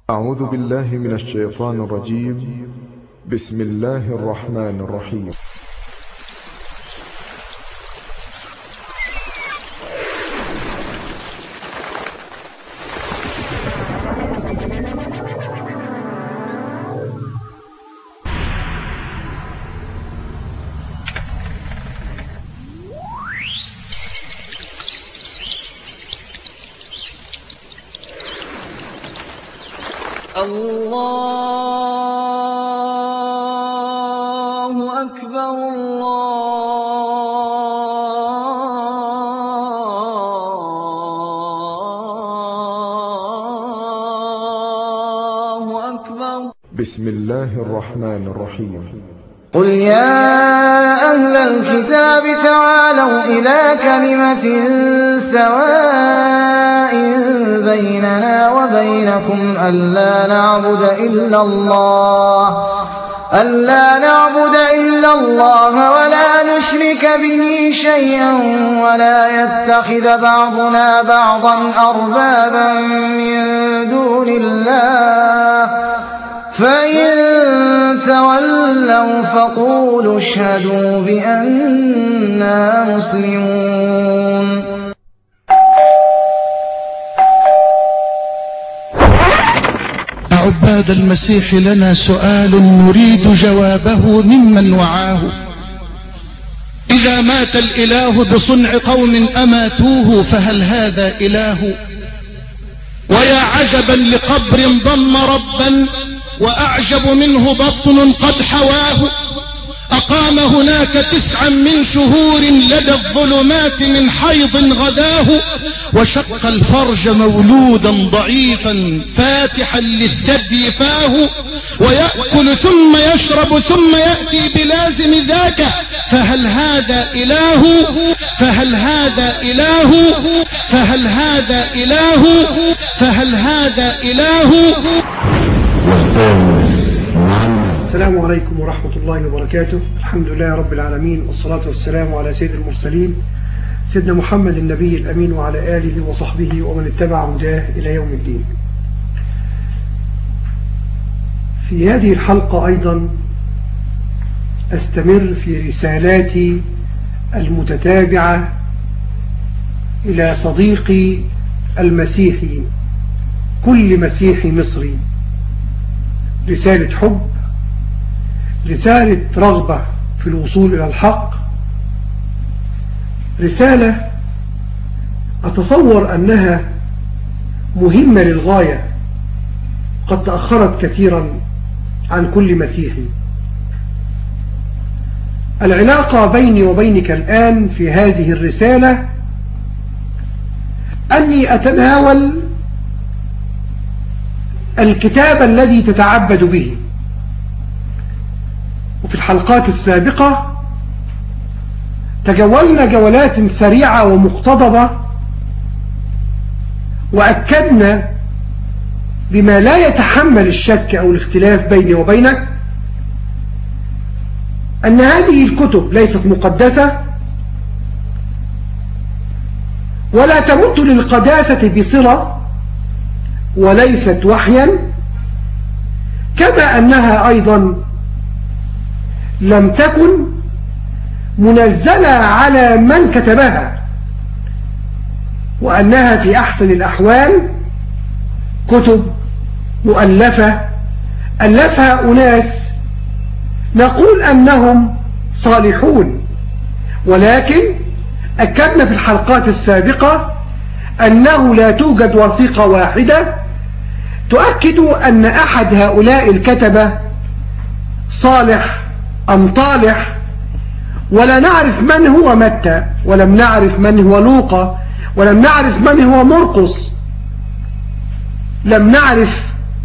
أعوذ بالله من الشيطان الرجيم بسم الله الرحمن الرحيم الله أكبر الله أكبر بسم الله الرحمن الرحيم قل يا أهل الكتاب تعالوا إلى كلمة سواء بيننا وبينكم ألا نعبد إلا الله ألا نعبد إلا الله ولا نشرك به شيئا ولا يتخذ بعضنا بعضا أربابا من دون الله فإن تولوا فقولوا اشهدوا بأننا مسلمون عباد المسيح لنا سؤال نريد جوابه ممن وعاه إذا مات الإله بصنع قوم أماتوه فهل هذا إله ويا عجبا لقبر ضم ربا وأعجب منه بطن قد حواه أقام هناك تسعا من شهور لدى الظلمات من حيض غداه وشق الفرج مولودا ضعيفا فاتحا للثدي فاه ويأكل ثم يشرب ثم يأتي بلازم ذاك فهل هذا إله فهل هذا إله فهل هذا إله فهل هذا إله السلام عليكم ورحمة الله وبركاته الحمد لله رب العالمين والصلاة والسلام على سيد المرسلين سيدنا محمد النبي الأمين وعلى آله وصحبه ومن اتبع هداه إلى يوم الدين في هذه الحلقة أيضا أستمر في رسالاتي المتتابعة إلى صديقي المسيحي كل مسيحي مصري رسالة حب رسالة رغبة في الوصول إلى الحق رسالة أتصور أنها مهمة للغاية قد تأخرت كثيرا عن كل مسيحي العلاقة بيني وبينك الآن في هذه الرسالة أني أتناول الكتاب الذي تتعبد به وفي الحلقات السابقة تجولنا جولات سريعة ومقتضبة وأكدنا بما لا يتحمل الشك أو الاختلاف بيني وبينك أن هذه الكتب ليست مقدسة ولا تمت للقداسة بصلة وليست وحيا كما أنها أيضا لم تكن منزلة على من كتبها وأنها في أحسن الأحوال كتب مؤلفة ألفها أناس نقول أنهم صالحون ولكن أكدنا في الحلقات السابقة أنه لا توجد وثيقة واحدة تؤكد أن أحد هؤلاء الكتبة صالح أم طالح ولا نعرف من هو متى ولم نعرف من هو لوقا ولم نعرف من هو مرقس لم نعرف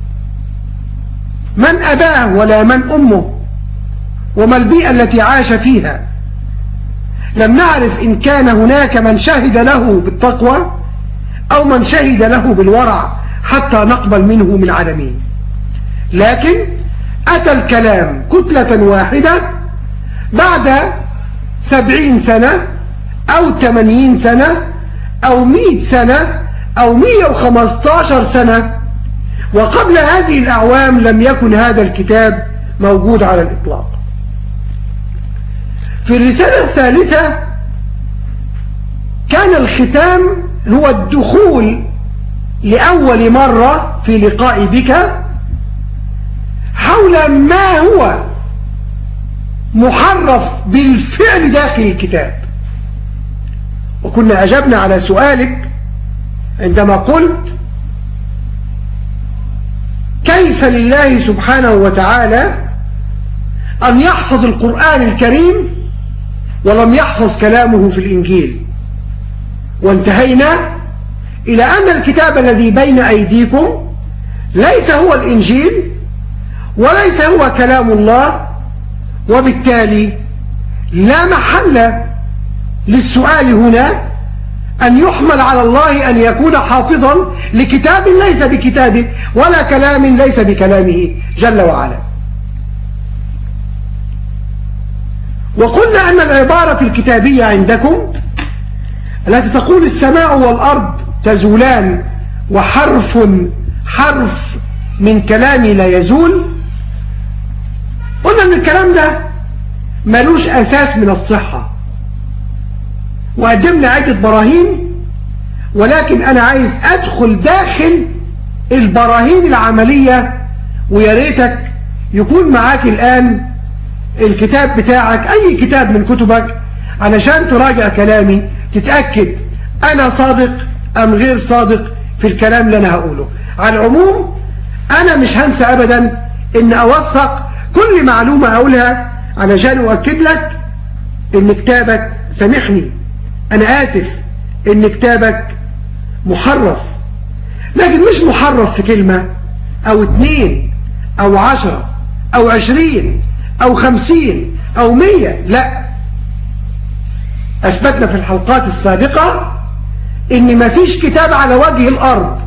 من أباه ولا من أمه وما البيئة التي عاش فيها لم نعرف إن كان هناك من شهد له بالتقوى أو من شهد له بالورع حتى نقبل منه من عدمه لكن أتى الكلام كتلة واحدة بعد سبعين سنة أو تمانين سنة أو مئة سنة أو مئة وخمستاشر سنة وقبل هذه الأعوام لم يكن هذا الكتاب موجود على الإطلاق في الرسالة الثالثة كان الختام هو الدخول لأول مرة في لقاء بك حول ما هو محرف بالفعل داخل الكتاب وكنا أجبنا على سؤالك عندما قلت كيف لله سبحانه وتعالى أن يحفظ القرآن الكريم ولم يحفظ كلامه في الإنجيل وانتهينا إلى أن الكتاب الذي بين أيديكم ليس هو الإنجيل وليس هو كلام الله وبالتالي لا محل للسؤال هنا أن يحمل على الله أن يكون حافظا لكتاب ليس بكتابه ولا كلام ليس بكلامه جل وعلا وقلنا أن العبارة الكتابية عندكم التي تقول السماء والأرض تزولان وحرف حرف من كلامي لا يزول قلنا أن الكلام ده ملوش أساس من الصحة وقدمنا عدة براهين ولكن أنا عايز أدخل داخل البراهين العملية ويا ريتك يكون معاك الآن الكتاب بتاعك أي كتاب من كتبك علشان تراجع كلامي تتأكد أنا صادق أم غير صادق في الكلام اللي أنا هقوله على العموم أنا مش هنسى أبدا إن أوثق كل معلومة أقولها علشان أؤكد لك إن كتابك سامحني أنا آسف إن كتابك محرف لكن مش محرف في كلمة أو اتنين أو عشرة أو عشرين أو خمسين أو مية لا أثبتنا في الحلقات السابقة إن مفيش كتاب على وجه الأرض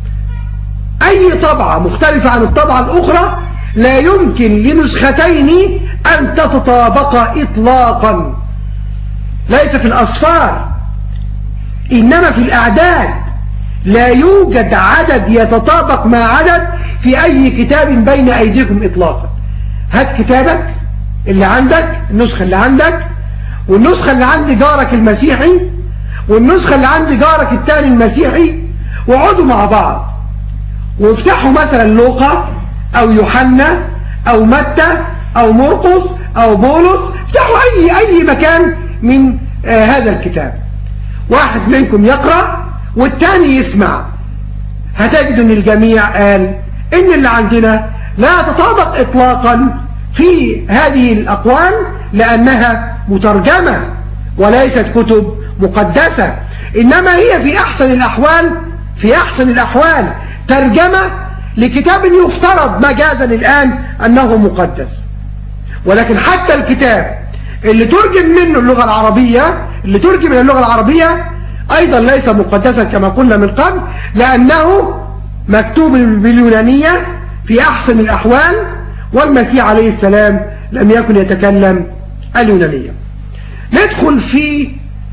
أي طبعة مختلفة عن الطبعة الأخرى لا يمكن لنسختين أن تتطابقا إطلاقا ليس في الأصفار إنما في الأعداد لا يوجد عدد يتطابق مع عدد في أي كتاب بين أيديكم إطلاقا هات كتابك اللي عندك النسخة اللي عندك والنسخة اللي عند جارك المسيحي والنسخة اللي عند جارك التاني المسيحي وقعدوا مع بعض وافتحوا مثلا لوقا او يوحنا او متى او مرقس او بولس افتحوا اي اي مكان من آه هذا الكتاب واحد منكم يقرأ والتاني يسمع هتجد ان الجميع قال ان اللي عندنا لا تطابق اطلاقا في هذه الاقوال لانها مترجمة وليست كتب مقدسة انما هي في احسن الاحوال في احسن الاحوال ترجمة لكتاب يفترض مجازا الان انه مقدس ولكن حتى الكتاب اللي ترجم منه اللغة العربية اللي ترجم من اللغة العربية أيضا ليس مقدسا كما قلنا من قبل لأنه مكتوب باليونانية في أحسن الأحوال والمسيح عليه السلام لم يكن يتكلم اليونانية ندخل في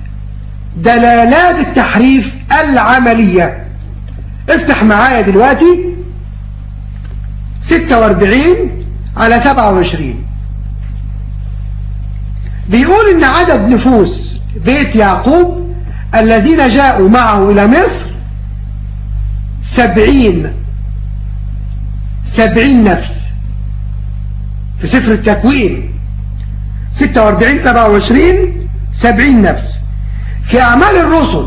دلالات التحريف العملية افتح معايا دلوقتي 46 على 27 بيقول ان عدد نفوس بيت يعقوب الذين جاءوا معه الى مصر سبعين سبعين نفس في سفر التكوين ستة واربعين سبعة وعشرين سبعين نفس في اعمال الرسل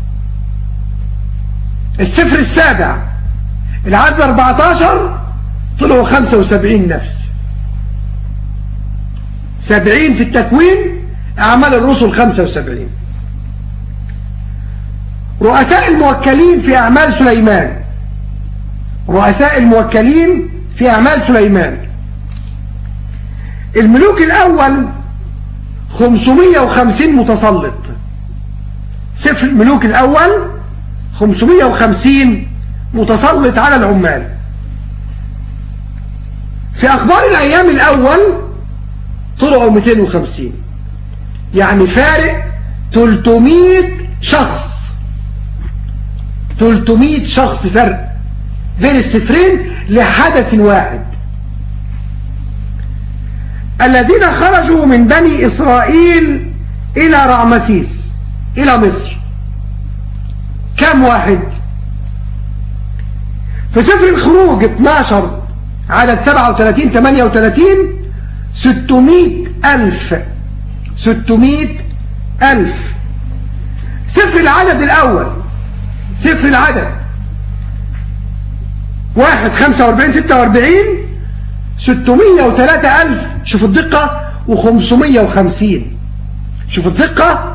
السفر السابع العدد 14 طلعوا 75 نفس سبعين في التكوين أعمال الرسل خمسة وسبعين رؤساء الموكلين في أعمال سليمان رؤساء الموكلين في أعمال سليمان الملوك الأول 550 متسلط سفر الملوك الأول 550 متسلط على العمال في أخبار الأيام الأول طلعوا 250 يعني فارق 300 شخص 300 شخص فرق بين السفرين لحدث واحد الذين خرجوا من بني إسرائيل إلى رعمسيس إلى مصر كم واحد في سفر الخروج 12 عدد 37 38 600 ألف 600 ألف سفر العدد الأول سفر العدد واحد خمسة واربعين ستة واربعين ستمية وثلاثة ألف شوفوا الدقة وخمسمية وخمسين شوفوا الدقة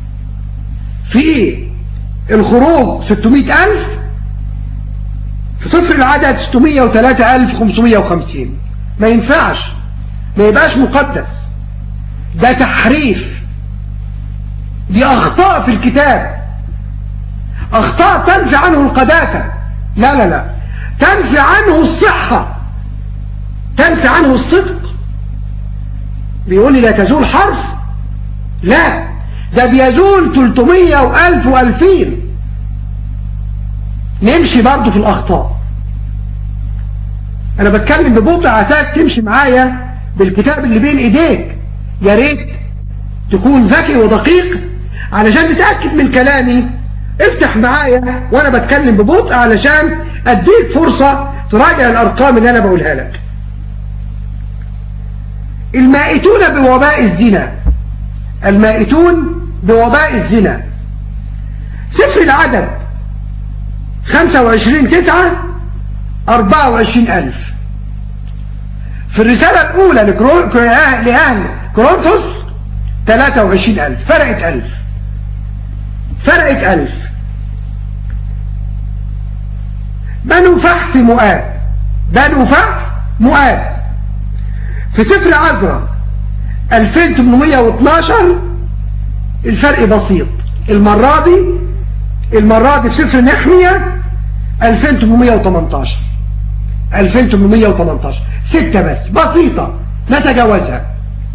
في الخروج ستمية ألف في صفر العدد ستمية وثلاثة ألف خمسمية وخمسين ما ينفعش ما يبقاش مقدس ده تحريف دي أخطاء في الكتاب أخطاء تنفي عنه القداسة لا لا لا تنفي عنه الصحة تنفي عنه الصدق بيقول لي لا تزول حرف لا ده بيزول 300 وألف وألفين نمشي برضو في الأخطاء أنا بتكلم ببطء عساك تمشي معايا بالكتاب اللي بين إيديك يا ريت تكون ذكي ودقيق علشان تتأكد من كلامي افتح معايا وانا بتكلم ببطء علشان اديك فرصة تراجع الارقام اللي انا بقولها لك المائتون بوباء الزنا المائتون بوباء الزنا سفر العدد 25 9 24 ألف في الرسالة الأولى لأهل كورنثوس 23 ألف فرقت ألف فرقت ألف بنو فح في مؤاب بنو فح مؤاب في سفر عزرا 2812 الفرق بسيط المرة دي المرة دي في سفر نحمية 2818 2818 ستة بس بسيطة نتجاوزها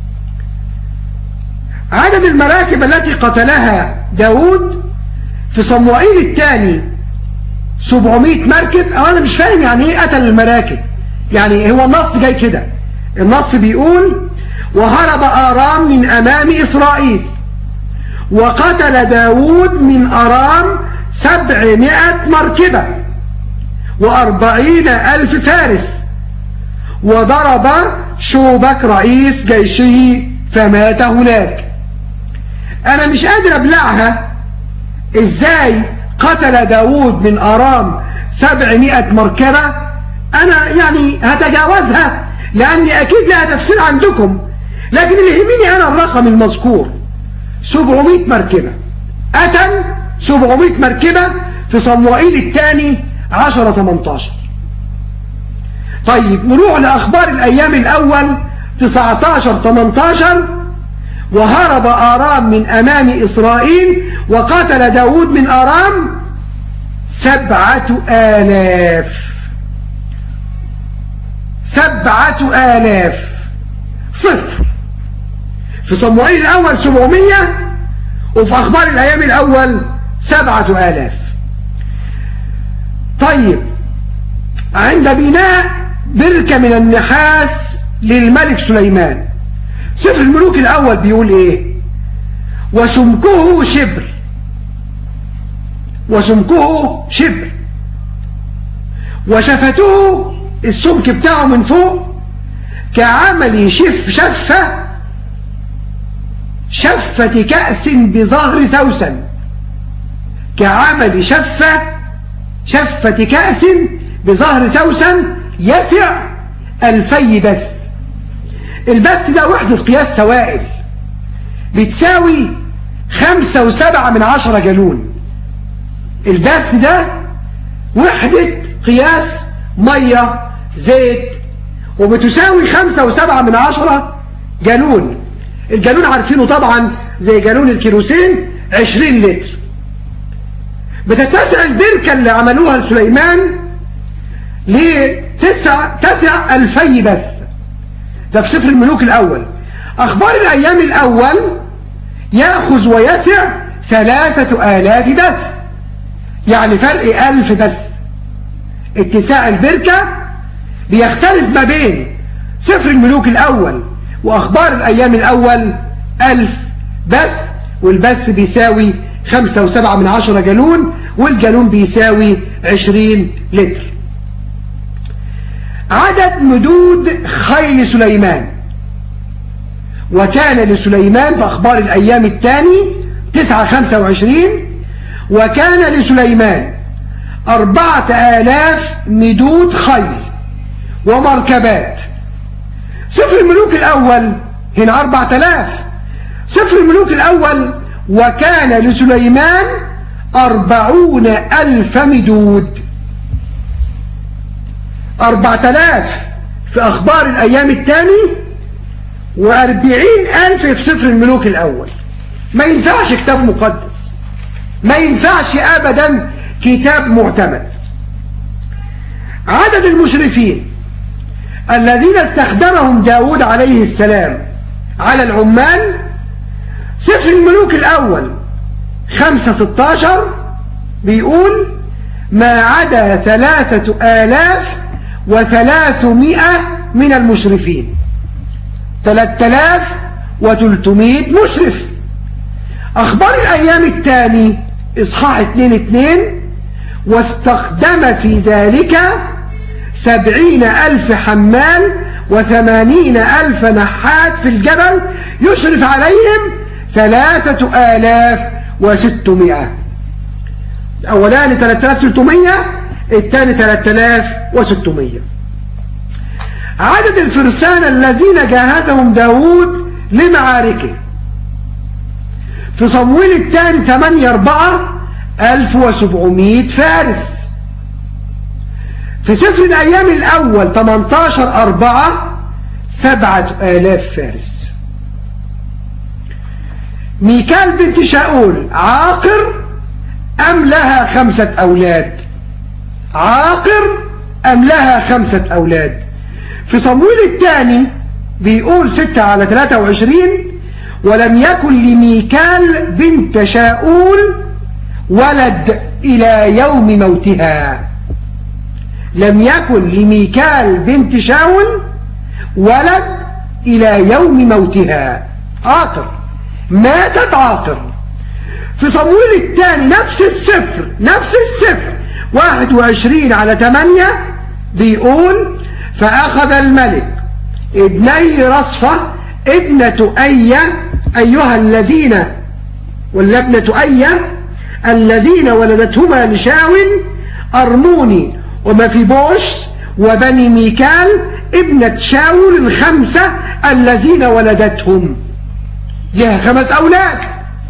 عدد المراكب التي قتلها داود في صموئيل الثاني 700 مركب أو أنا مش فاهم يعني إيه قتل المراكب يعني هو النص جاي كده النص بيقول وهرب آرام من أمام إسرائيل وقتل داود من أرام سبعمائة مركبة وأربعين ألف فارس وضرب شوبك رئيس جيشه فمات هناك أنا مش قادر أبلعها إزاي قتل داود من أرام سبعمائة مركبة أنا يعني هتجاوزها لأني أكيد لها تفسير عندكم لكن اللي يهمني أنا الرقم المذكور 700 مركبة أتن 700 مركبة في صموئيل الثاني 10 18 طيب نروح لأخبار الأيام الأول 19 18 وهرب آرام من أمام إسرائيل وقتل داود من آرام سبعة آلاف سبعة آلاف صفر في صموئيل الأول سبعمية وفي أخبار الأيام الأول سبعة آلاف طيب عند بناء بركة من النحاس للملك سليمان سفر الملوك الأول بيقول إيه وسمكه شبر وسمكه شبر وشفته السمك بتاعه من فوق كعمل شف شفة شفة كأس بظهر سوسن كعمل شفة شفة كأس بظهر سوسن يسع ألفي بث البث ده وحدة قياس سوائل بتساوي خمسة وسبعة من عشرة جالون البث ده وحدة قياس مية زيت وبتساوي خمسة وسبعة من عشرة جالون الجالون عارفينه طبعا زي جالون الكيروسين عشرين لتر بتتسع البركة اللي عملوها لسليمان لتسع تسع ألفي بث ده في سفر الملوك الأول أخبار الأيام الأول يأخذ ويسع ثلاثة آلاف بث يعني فرق ألف بث اتساع البركة بيختلف ما بين سفر الملوك الأول وأخبار الأيام الأول ألف بث والبث بيساوي خمسة وسبعة من عشرة جالون والجالون بيساوي عشرين لتر عدد مدود خيل سليمان وكان لسليمان في أخبار الأيام الثاني تسعة خمسة وعشرين وكان لسليمان أربعة آلاف مدود خيل ومركبات سفر الملوك الأول هنا أربعة آلاف سفر الملوك الأول وكان لسليمان أربعون ألف مدود أربعة آلاف في أخبار الأيام الثاني وأربعين ألف في سفر الملوك الأول ما ينفعش كتاب مقدس ما ينفعش أبدا كتاب معتمد عدد المشرفين الذين استخدمهم داود عليه السلام على العمال سفر الملوك الأول خمسة ستاشر بيقول ما عدا ثلاثة آلاف وثلاثمائة من المشرفين ثلاثة آلاف وثلثمائة مشرف أخبار الأيام الثاني إصحاح اتنين اتنين واستخدم في ذلك سبعين ألف حمال وثمانين ألف نحات في الجبل يشرف عليهم ثلاثة آلاف وستمائة الأولاني ثلاثة آلاف ستمائة الثاني ثلاثة آلاف وستمائة عدد الفرسان الذين جهزهم داود لمعاركه في صمويل الثاني 8 4 1700 فارس في سفر الأيام الأول 18 4 7000 فارس ميكال بنت شاول عاقر أم لها خمسة أولاد عاقر أم لها خمسة أولاد في صمويل الثاني بيقول 6 على 23 ولم يكن لميكال بنت شاؤول ولد إلى يوم موتها لم يكن لميكال بنت شاول ولد إلى يوم موتها عاقر ماتت عاقر في صمويل الثاني نفس السفر نفس السفر 21 على 8 بيقول فأخذ الملك ابني رصفة ابنة أية أيها الذين ولا ابنة أية الذين ولدتهما لشاول أرموني ومفيبوش وبني ميكال ابنة شاول الخمسة الذين ولدتهم لها خمس أولاد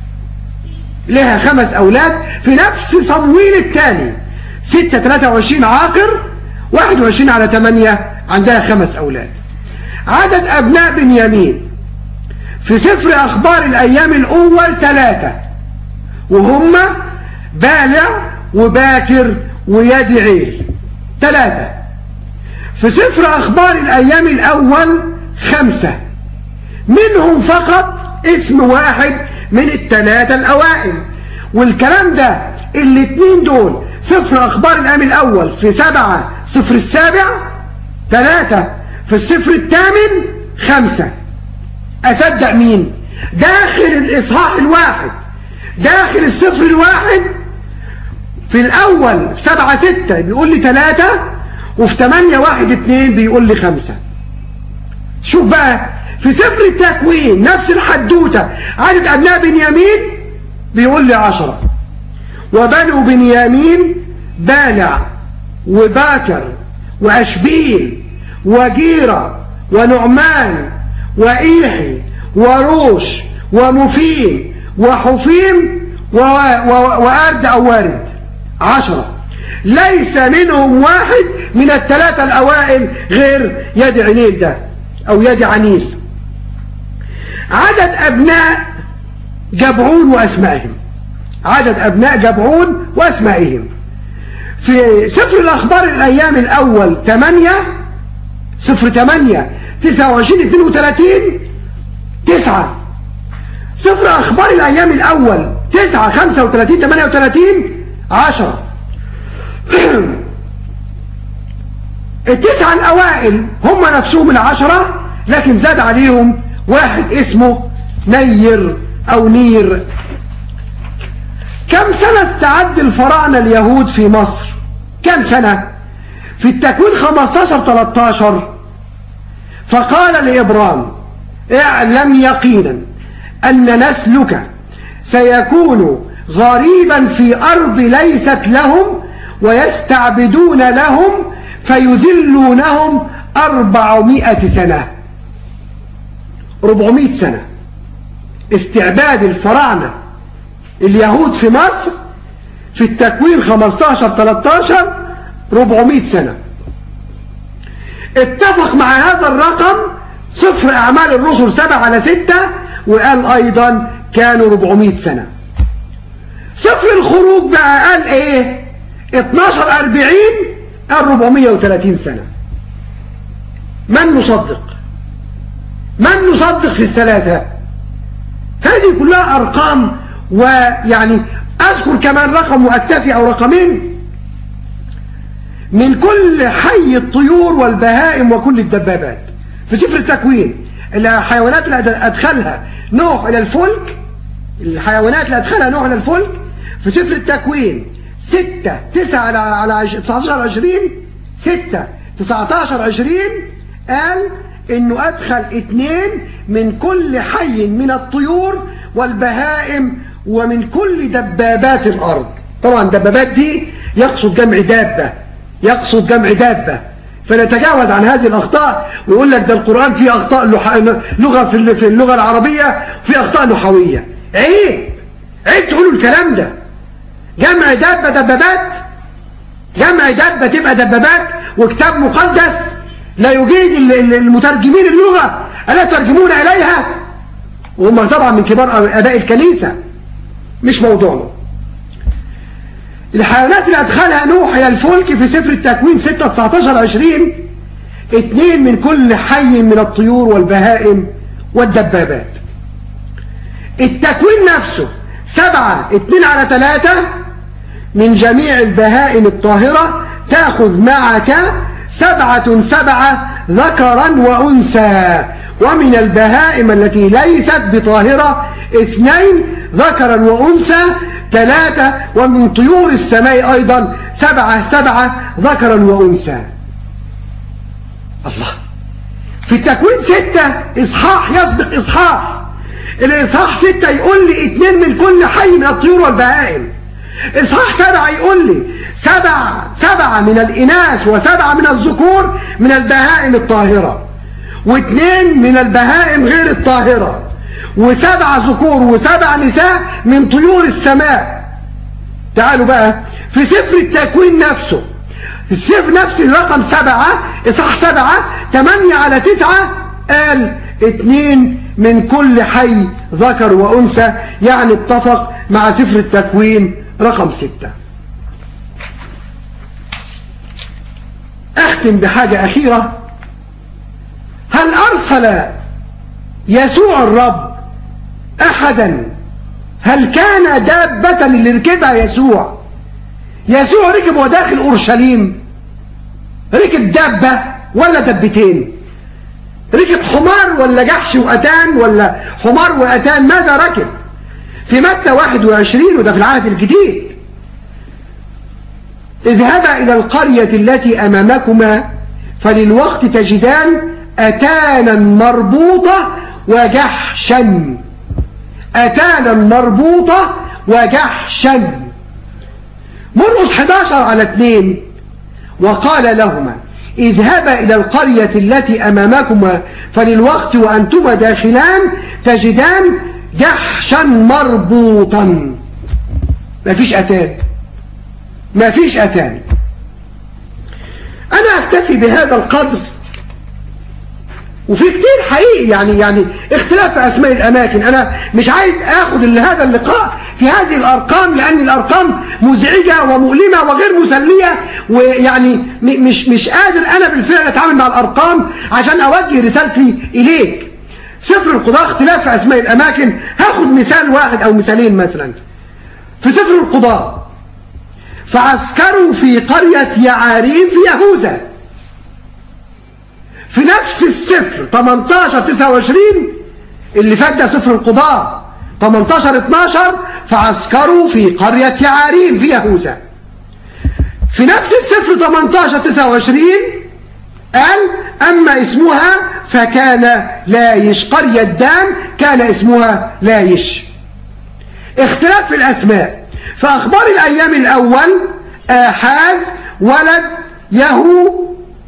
لها خمس أولاد في نفس صمويل الثاني ستة ثلاثة وعشرين عاقر واحد وعشرين على ثمانية عندها خمس أولاد عدد أبناء بنيامين في سفر أخبار الأيام الأول ثلاثة وهم بالع وباكر ويد عيل ثلاثة في سفر أخبار الأيام الأول خمسة منهم فقط اسم واحد من الثلاثة الأوائل والكلام ده الاثنين دول سفر أخبار الأيام الأول في سبعة سفر السابع ثلاثة في السفر الثامن خمسة أصدق مين داخل الإصحاح الواحد داخل السفر الواحد في الأول في سبعة ستة بيقول لي ثلاثة وفي ثمانية واحد اتنين بيقول لي خمسة شوف بقى في سفر التكوين نفس الحدوتة عدد أبناء بنيامين بيقول لي عشرة وبنو بنيامين بالع وباكر وأشبيل وجيرة ونعمان وإيحي وروش ومفيم وحفيم وأرد أو وارد عشرة ليس منهم واحد من الثلاثة الأوائل غير يد عنيل ده أو يد عنيل عدد أبناء جبعون وأسمائهم عدد أبناء جبعون وأسمائهم في سفر الأخبار الأيام الأول 8 سفر 8 29 32 9 سفر أخبار الأيام الأول 9 35 38 10 التسعة الأوائل هم نفسهم العشرة لكن زاد عليهم واحد اسمه نير أو نير كم سنة استعد الفراعنة اليهود في مصر كم سنة في التكوين 15-13 فقال لإبرام اعلم يقينا أن نسلك سيكون غريبا في أرض ليست لهم ويستعبدون لهم فيذلونهم أربعمائة سنة ربعمائة سنة استعباد الفراعنة اليهود في مصر في التكوين 15-13 400 سنة اتفق مع هذا الرقم صفر أعمال الرسل 7 على 6 وقال أيضا كانوا 400 سنة صفر الخروج بقى قال ايه 12 40 قال 430 سنة من نصدق من نصدق في الثلاثة هذه كلها أرقام ويعني أذكر كمان رقم وأكتفي أو رقمين من كل حي الطيور والبهائم وكل الدبابات في سفر التكوين الحيوانات اللي أدخلها نوح إلى الفلك الحيوانات اللي أدخلها نوح إلى الفلك في سفر التكوين 6 9 على على 19 20 6 19 20 قال انه ادخل اثنين من كل حي من الطيور والبهائم ومن كل دبابات الارض طبعا دبابات دي يقصد جمع دابة يقصد جمع دابة فنتجاوز عن هذه الأخطاء ويقول لك ده القرآن فيه أخطاء لغة في اللغة العربية في أخطاء نحوية عيب عيب تقولوا الكلام ده جمع دابة دبابات جمع دابة تبقى دبابات وكتاب مقدس لا يجيد المترجمين اللغة ألا ترجمون إليها وهم طبعا من كبار أباء الكنيسة مش موضوعنا الحيوانات اللي أدخلها نوح إلى الفلك في سفر التكوين 6 19 20 اثنين من كل حي من الطيور والبهائم والدبابات التكوين نفسه سبعة اثنين على ثلاثة من جميع البهائم الطاهرة تأخذ معك سبعة سبعة ذكرا وأنثى ومن البهائم التي ليست بطاهرة اثنين ذكرا وأنثى ثلاثة ومن طيور السماء أيضا سبعة سبعة ذكرا وأنثى الله في التكوين ستة إصحاح يسبق إصحاح الإصحاح ستة يقول لي اتنين من كل حي من الطيور والبهائم إصحاح سبعة يقول لي سبع سبعة من الإناث وسبعة من الذكور من البهائم الطاهرة واثنين من البهائم غير الطاهرة وسبع ذكور وسبع نساء من طيور السماء تعالوا بقى في سفر التكوين نفسه السفر نفس الرقم سبعة إصحاح سبعة ثمانية على تسعة قال اثنين من كل حي ذكر وأنثى يعني اتفق مع سفر التكوين رقم ستة أختم بحاجة أخيرة هل أرسل يسوع الرب أحدا هل كان دابة اللي ركبها يسوع يسوع ركب وداخل أورشليم ركب دابة ولا دبتين ركب حمار ولا جحش وأتان ولا حمار وأتان ماذا ركب في متى 21 وده في العهد الجديد اذهبا إلى القرية التي أمامكما فللوقت تجدان أتانا مربوطة وجحشا أتانا مربوطة وجحشا مرقس 11 على 2 وقال لهما اذهبا إلى القرية التي أمامكما فللوقت وأنتما داخلان تجدان جحشا مربوطا ما فيش أتان ما فيش أتان أنا أكتفي بهذا القدر وفي كتير حقيقي يعني يعني اختلاف في أسماء الأماكن أنا مش عايز أخذ هذا اللقاء في هذه الأرقام لأن الأرقام مزعجة ومؤلمة وغير مسلية ويعني مش مش قادر أنا بالفعل أتعامل مع الأرقام عشان أوجه رسالتي إليك سفر القضاء اختلاف في أسماء الأماكن هاخد مثال واحد أو مثالين مثلا في سفر القضاء فعسكروا في قرية يعاريم في يهوذا في نفس السفر 18 29 اللي فات ده سفر القضاء 18 12 فعسكروا في قرية عارين في يهوذا في نفس السفر 18 29 قال أما اسمها فكان لايش قرية دان كان اسمها لايش اختلاف في الأسماء فأخبار الأيام الأول آحاز ولد يهو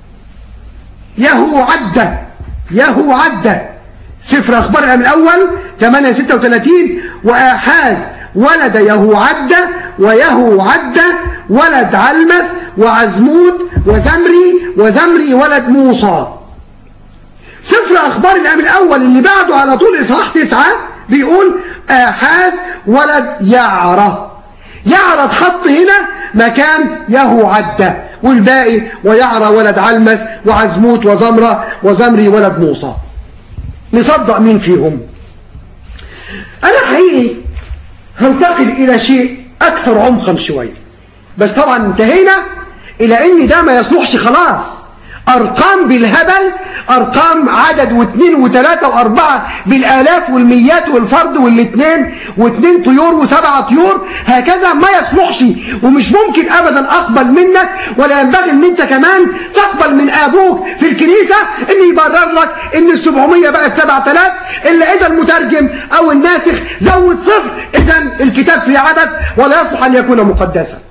يهو عدة يهو عدة سفر أخبار الأيام الأول 836 وآحاز ولد يهو عدة ويهو عدة ولد علمث وعزمود وزمري وزمري ولد موسى سفر أخبار الأيام الأول اللي بعده على طول إصحاح تسعة بيقول آحاز ولد يعرة يعرة اتحط هنا مكان يهو عدة والباقي ويعرى ولد علمس وعزموت وزمرة وزمري ولد موسى نصدق مين فيهم أنا حقيقي هنتقل إلى شيء أكثر عمقا شوية بس طبعا انتهينا إلى أن ده ما يصلحش خلاص أرقام بالهبل أرقام عدد واثنين وثلاثة وأربعة بالآلاف والميات والفرد والاثنين واثنين طيور وسبعة طيور هكذا ما يصلحش ومش ممكن أبدا أقبل منك ولا ينبغي أن أنت كمان تقبل من أبوك في الكنيسة أن يبرر لك أن السبعمية بقت سبعة آلاف إلا إذا المترجم أو الناسخ زود صفر إذا الكتاب فيه عبث ولا يصلح أن يكون مقدسا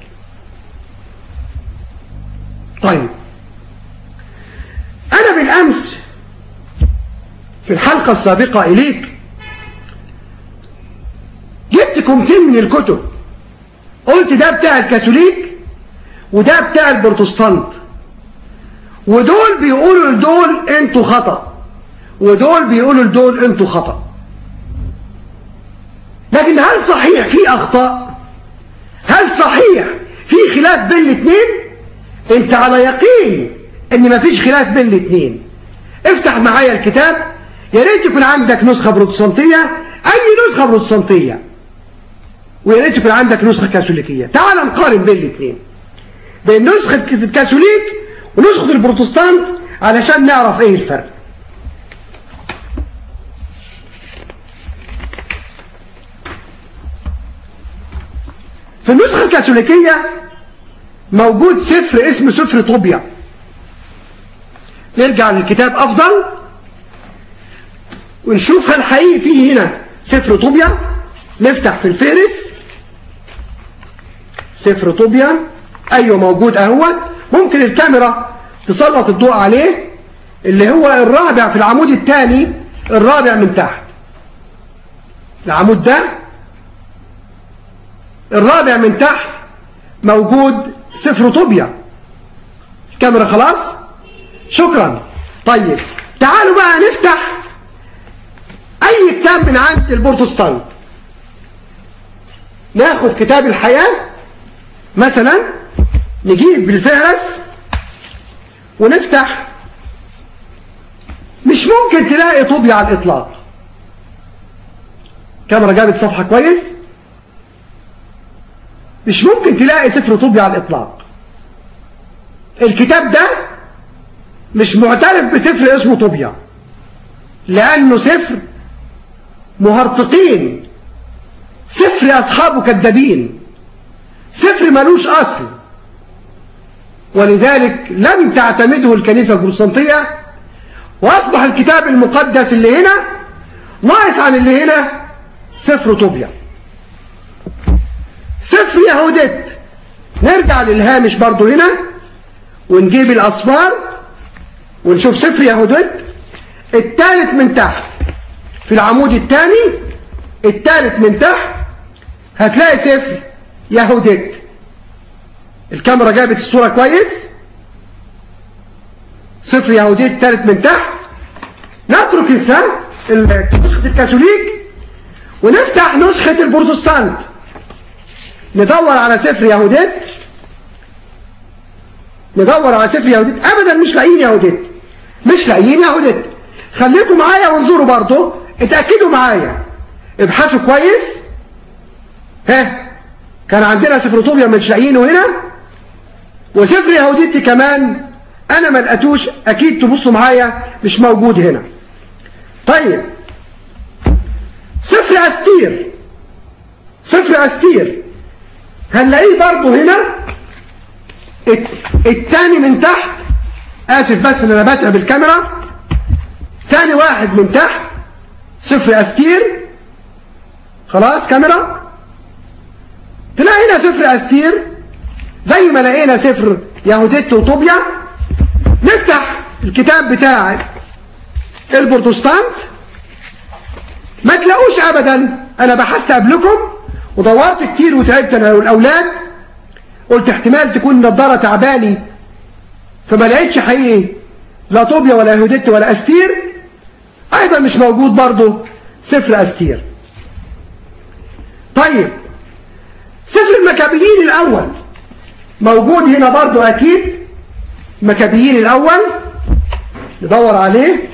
طيب أنا بالأمس في الحلقة السابقة إليك جبت كومتين من الكتب قلت ده بتاع الكاثوليك وده بتاع البروتستانت ودول بيقولوا لدول انتوا خطأ ودول بيقولوا لدول انتوا خطأ لكن هل صحيح في أخطاء هل صحيح في خلاف بين الاثنين انت على يقين ان مفيش خلاف بين الاثنين افتح معايا الكتاب يا ريت يكون عندك نسخة بروتستانتية اي نسخة بروتستانتية ويا ريت يكون عندك نسخة كاثوليكية تعال نقارن بين الاثنين بين نسخة الكاثوليك ونسخة البروتستانت علشان نعرف ايه الفرق في النسخة الكاثوليكية موجود سفر اسمه سفر طوبيا نرجع للكتاب أفضل ونشوف هل حقيقي فيه هنا سفر طوبيا نفتح في الفهرس سفر طوبيا أيوة موجود أهوت ممكن الكاميرا تسلط الضوء عليه اللي هو الرابع في العمود الثاني الرابع من تحت العمود ده الرابع من تحت موجود سفر طوبيا الكاميرا خلاص شكرا طيب تعالوا بقى نفتح اي كتاب من عند البروتستانت ناخد كتاب الحياة مثلا نجيب بالفهرس ونفتح مش ممكن تلاقي طوبيا على الاطلاق كاميرا جابت صفحة كويس مش ممكن تلاقي سفر طوبيا على الاطلاق الكتاب ده مش معترف بسفر اسمه طوبيا لأنه سفر مهرطقين سفر أصحابه كذابين سفر ملوش أصل ولذلك لم تعتمده الكنيسة البروتستانتية وأصبح الكتاب المقدس اللي هنا ناقص عن اللي هنا سفر طوبيا سفر يهودت نرجع للهامش برضو هنا ونجيب الأصفار ونشوف سفر يهودت الثالث من تحت في العمود الثاني الثالث من تحت هتلاقي سفر يهودت الكاميرا جابت الصورة كويس سفر يهودت الثالث من تحت نترك السهم نسخة الكاثوليك ونفتح نسخة البروتستانت ندور على سفر يهودت ندور على سفر يهودت ابدا مش لاقيين يهودت مش لاقيين يهودت خليكم معايا وانظروا برضه اتاكدوا معايا ابحثوا كويس ها كان عندنا سفر طوبيا مش لاقيينه هنا وسفر يهوديتي كمان أنا ما لقيتوش أكيد تبصوا معايا مش موجود هنا طيب سفر أستير سفر أستير هنلاقيه برضه هنا التاني من تحت آسف بس أنا بتعب الكاميرا تاني واحد من تحت سفر أستير خلاص كاميرا تلاقي هنا سفر أستير زي ما لقينا سفر يهوديت وطوبيا نفتح الكتاب بتاع البروتستانت ما تلاقوش أبدا أنا بحثت قبلكم ودورت كتير وتعبت أنا والأولاد قلت احتمال تكون النضارة تعباني فما لقيتش حقيقي لا طوبيا ولا يهوديت ولا أستير أيضا مش موجود برضو سفر أستير طيب سفر المكابيين الأول موجود هنا برضو أكيد المكابيين الأول ندور عليه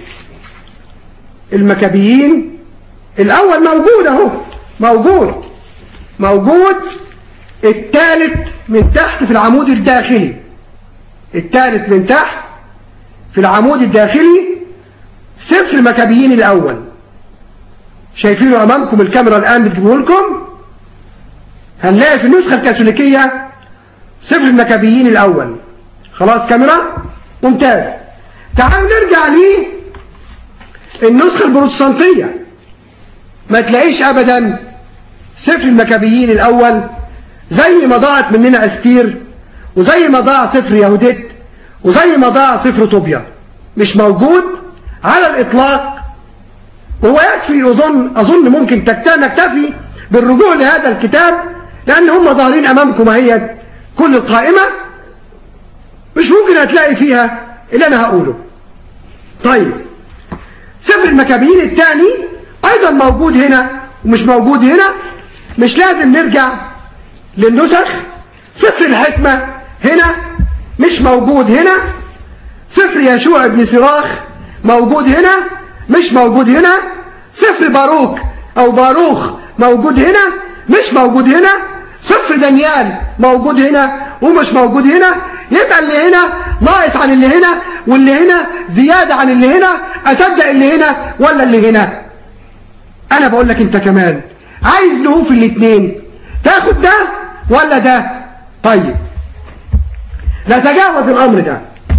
المكابيين الأول موجود أهو موجود موجود الثالث من تحت في العمود الداخلي الثالث من تحت في العمود الداخلي سفر مكابيين الأول شايفينه أمامكم الكاميرا الآن بتجيبه لكم هنلاقي في النسخة الكاثوليكية سفر المكابيين الأول خلاص كاميرا ممتاز تعالوا نرجع ليه النسخة البروتستانتية ما تلاقيش أبدا سفر المكابيين الأول زي ما ضاعت مننا أستير وزي ما ضاع سفر يهوديت وزي ما ضاع سفر طوبيا مش موجود على الإطلاق وهو يكفي أظن, أظن ممكن نكتفي بالرجوع لهذا الكتاب لأن هم ظاهرين أمامكم هي كل القائمة مش ممكن هتلاقي فيها اللي أنا هقوله طيب سفر المكابيين الثاني أيضا موجود هنا ومش موجود هنا مش لازم نرجع للنسخ سفر الحكمة هنا مش موجود هنا سفر يشوع بن سراخ موجود هنا مش موجود هنا سفر باروك أو باروخ موجود هنا مش موجود هنا سفر دانيال موجود هنا ومش موجود هنا يبقى اللي هنا ناقص عن اللي هنا واللي هنا زيادة عن اللي هنا أصدق اللي هنا ولا اللي هنا أنا بقول لك أنت كمان عايز له في الاثنين تاخد ده ولا ده طيب نتجاوز الأمر ده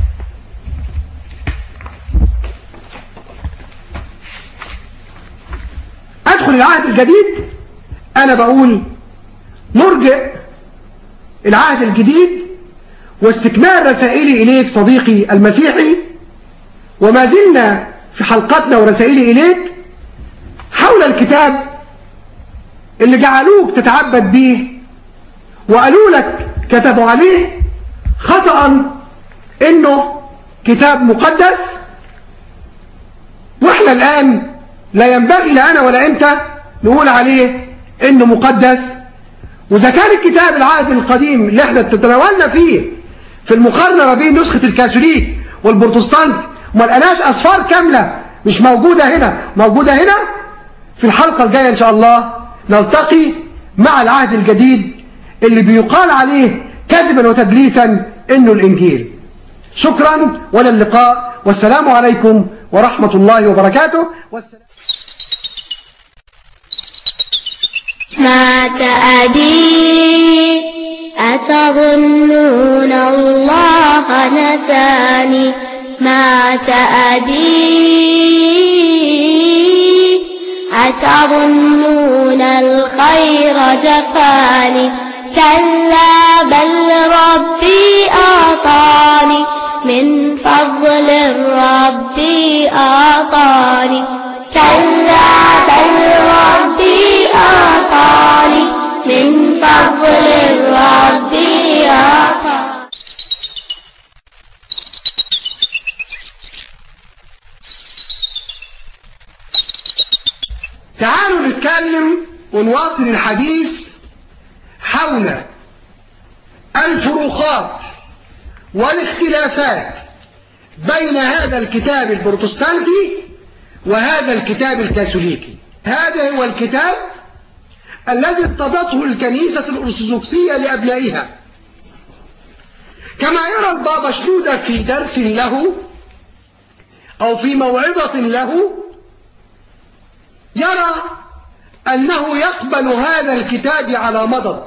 أدخل العهد الجديد أنا بقول نرجع العهد الجديد واستكمال رسائلي إليك صديقي المسيحي وما زلنا في حلقتنا ورسائلي إليك حول الكتاب اللي جعلوك تتعبد به وقالوا لك كتبوا عليه خطأ انه كتاب مقدس واحنا الان لا ينبغي لا انا ولا انت نقول عليه انه مقدس واذا كان الكتاب العهد القديم اللي احنا تتناولنا فيه في المقارنة ما بين نسخة الكاثوليك والبروتستانت وما لقناش اصفار كاملة مش موجودة هنا موجودة هنا في الحلقة الجاية ان شاء الله نلتقي مع العهد الجديد اللي بيقال عليه كذبا وتدليسا انه الانجيل شكرا والى اللقاء والسلام عليكم ورحمة الله وبركاته مات أبي أتظنون الله نساني مات أبي أتظنون الخير جفاني كلا بل ربي أعطاني من فضل ربي أعطاني كلا بل ربي أعطاني من فضل ربي أعطاني تعالوا نتكلم ونواصل الحديث حول الفروقات والاختلافات بين هذا الكتاب البروتستانتي وهذا الكتاب الكاثوليكي هذا هو الكتاب الذي ارتضته الكنيسة الأرثوذكسية لأبنائها كما يرى البابا شنودة في درس له أو في موعظة له يرى أنه يقبل هذا الكتاب على مضض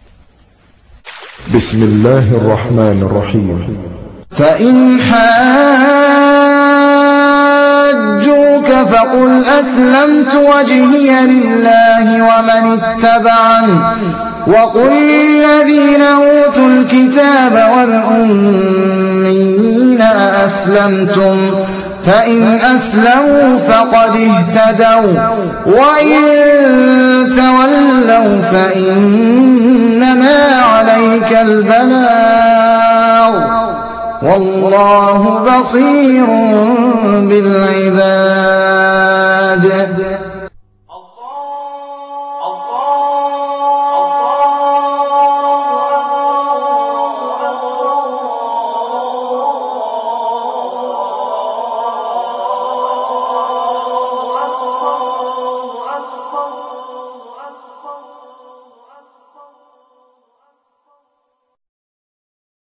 بسم الله الرحمن الرحيم فإن حاجوك فقل أسلمت وجهي لله ومن اتبعني وقل للذين أوتوا الكتاب والأمين أأسلمتم فإن أسلموا فقد اهتدوا وإن تولوا فإنما عليك البلاغ والله بصير بالعباد